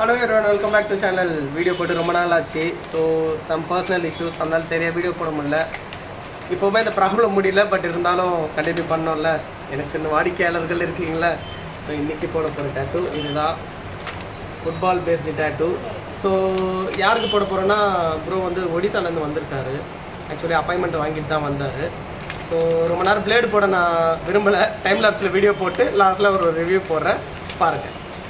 hello everyone welcome back to channel video போட்டு ரொம்ப நாள் ஆச்சு ஸோ சம் பர்சனல் இஷ்யூஸ் அதனால சரியாக வீடியோ போட முடியல இப்போவுமே இந்த ப்ராப்ளம் முடியல பட் இருந்தாலும் கண்டினியூ பண்ணோம்ல எனக்கு இந்த வாடிக்கையாளர்கள் இருக்கீங்களா ஸோ இன்றைக்கி போட போகிற டேட்டூ இதுதான் ஃபுட்பால் பேஸ்டு டேட்டூ ஸோ யாருக்கு போட போகிறோன்னா ப்ரோ வந்து ஒடிசாலேருந்து வந்திருக்காரு ஆக்சுவலி அப்பாயின்மெண்ட் வாங்கிட்டு தான் வந்தார் ஸோ ரொம்ப நேரம் பிளேடு போட நான் விரும்பலை டைம் லேப்ஸில் வீடியோ போட்டு லாஸ்ட்டில் ஒரு ரிவ்யூ போடுறேன் பாருங்கள்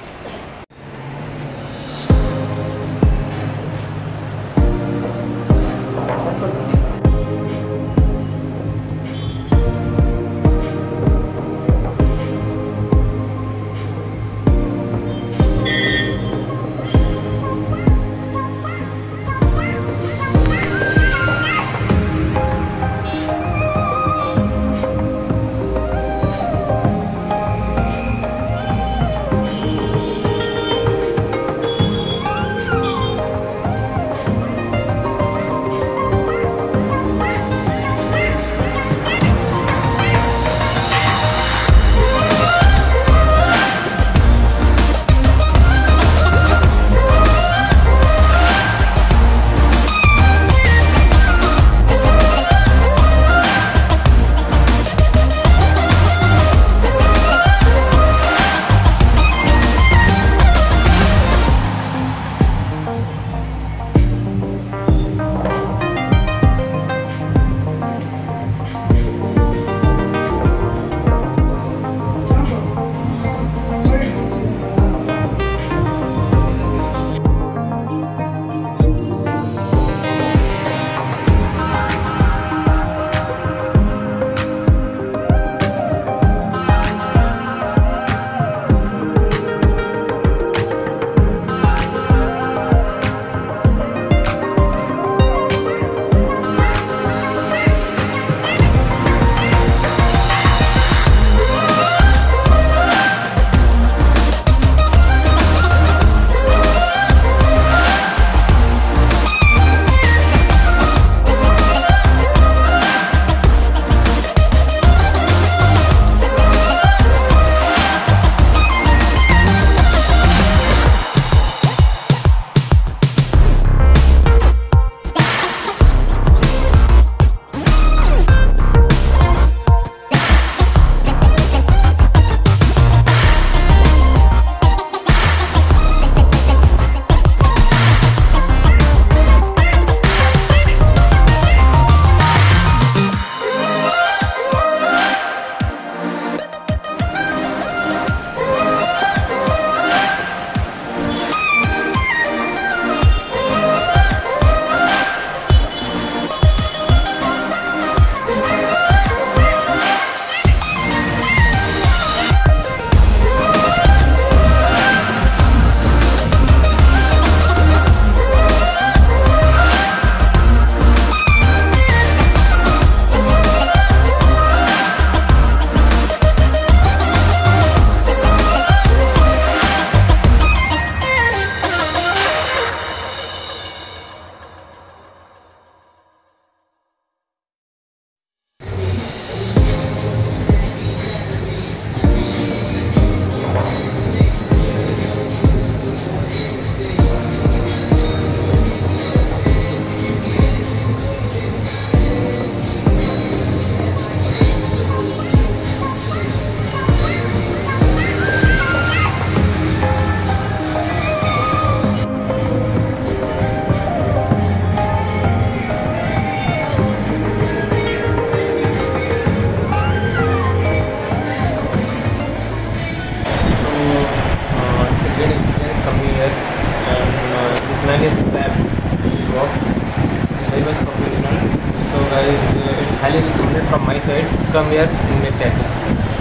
uh, it's a great experience coming here and uh, this man is fab his work very much professional so guys uh, it's highly recommended from my side come here and make tattoo